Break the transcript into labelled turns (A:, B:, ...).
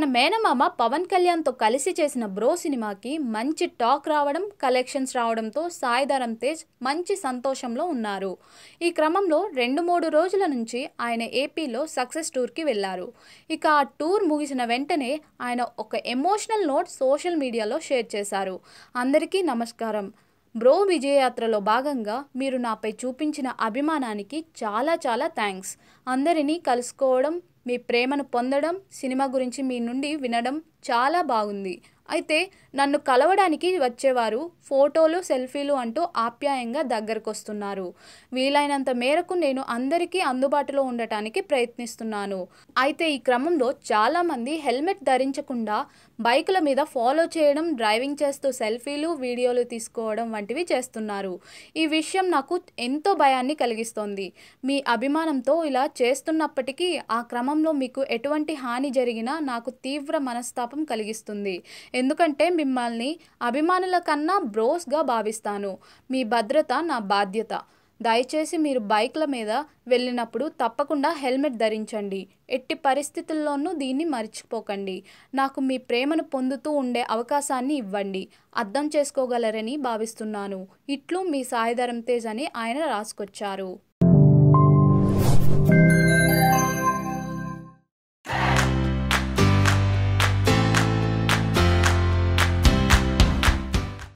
A: మేనమామ పవన్ కళ్యాణ్తో కలిసి చేసిన బ్రో సినిమాకి మంచి టాక్ రావడం కలెక్షన్స్ రావడంతో సాయిధరం తేజ్ మంచి సంతోషంలో ఉన్నారు ఈ క్రమంలో రెండు మూడు రోజుల నుంచి ఆయన ఏపీలో సక్సెస్ టూర్కి వెళ్ళారు ఇక ఆ టూర్ ముగిసిన వెంటనే ఆయన ఒక ఎమోషనల్ నోట్ సోషల్ మీడియాలో షేర్ చేశారు అందరికీ నమస్కారం బ్రో విజయయాత్రలో భాగంగా మీరు నాపై చూపించిన అభిమానానికి చాలా చాలా థ్యాంక్స్ అందరినీ కలుసుకోవడం మీ ప్రేమను పొందడం సినిమా గురించి మీ నుండి వినడం చాలా బాగుంది అయితే నన్ను కలవడానికి వచ్చేవారు ఫోటోలు సెల్ఫీలు అంటూ ఆప్యాయంగా దగ్గరకు వస్తున్నారు వీలైనంత మేరకు నేను అందరికీ అందుబాటులో ఉండటానికి ప్రయత్నిస్తున్నాను అయితే ఈ క్రమంలో చాలామంది హెల్మెట్ ధరించకుండా బైకుల మీద ఫాలో చేయడం డ్రైవింగ్ చేస్తూ సెల్ఫీలు వీడియోలు తీసుకోవడం వంటివి చేస్తున్నారు ఈ విషయం నాకు ఎంతో భయాన్ని కలిగిస్తోంది మీ అభిమానంతో ఇలా చేస్తున్నప్పటికీ ఆ క్రమంలో మీకు ఎటువంటి హాని జరిగినా నాకు తీవ్ర మనస్తాపం కలిగిస్తుంది ఎందుకంటే మిమ్మల్ని అభిమానుల కన్నా బ్రోస్గా భావిస్తాను మీ భద్రత నా బాధ్యత దయచేసి మీరు బైక్ల మీద వెళ్ళినప్పుడు తప్పకుండా హెల్మెట్ ధరించండి ఎట్టి పరిస్థితుల్లోనూ దీన్ని మర్చిపోకండి నాకు మీ ప్రేమను పొందుతూ ఉండే అవకాశాన్ని ఇవ్వండి అర్థం చేసుకోగలరని భావిస్తున్నాను ఇట్లు మీ సాయిధరం తేజ్ అని ఆయన రాసుకొచ్చారు